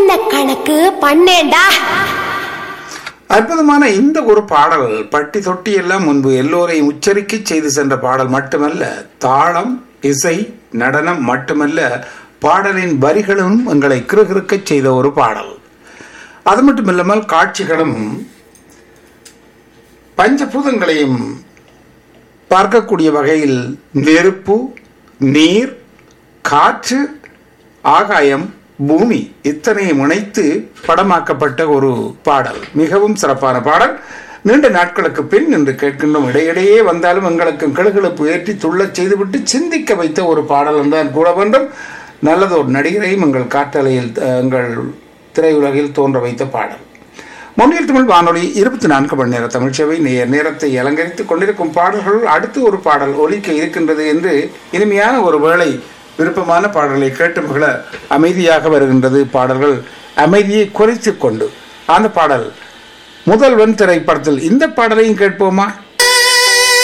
என்ன கணக்கு பண்ணேன்டா அற்புதமான இந்த ஒரு பாடல் பட்டி தொட்டி எல்லாம் முன்பு எல்லோரையும் உச்சரிக்க செய்து சென்ற பாடல் மட்டுமல்ல தாளம் இசை நடனம் மட்டுமல்ல பாடலின் வரிகளும் எங்களை கிறுகிறுக்க செய்த ஒரு பாடல் அது மட்டுமில்லாமல் காட்சிகளும் பஞ்சபூதங்களையும் பார்க்கக்கூடிய வகையில் நெருப்பு நீர் காற்று ஆகாயம் பூமி இத்தனையும் இணைத்து படமாக்கப்பட்ட ஒரு பாடல் மிகவும் சிறப்பான பாடல் நீண்ட நாட்களுக்கு பின் என்று கேட்கின்றோம் இடையிடையே வந்தாலும் எங்களுக்கு கிளுகிழப்பு ஏற்றி துள்ளச் செய்துவிட்டு சிந்திக்க வைத்த ஒரு பாடல் என்றால் கூட வேண்டும் நல்லது ஒரு நடிகரையும் எங்கள் காற்றலையில் அஹ், எங்கள் திரையுலகில் தோன்ற வைத்த பாடல் மொழியில் தமிழ் வானொலி இருபத்தி நான்கு மணி நேர தமிழ்ச்சேவை நேர நேரத்தை அலங்கரித்துக் கொண்டிருக்கும் பாடல்கள் அடுத்து ஒரு பாடல் ஒலிக்க இருக்கின்றது என்று இனிமையான ஒரு வேளை விருப்பமான பாடல்களை கேட்டு மகிழ அமைதியாக வருகின்றது பாடல்கள் அமைதியை குறைத்துக் கொண்டு அந்த பாடல் முதல்வன் திரைப்படத்தில் இந்த பாடலையும் கேட்போமா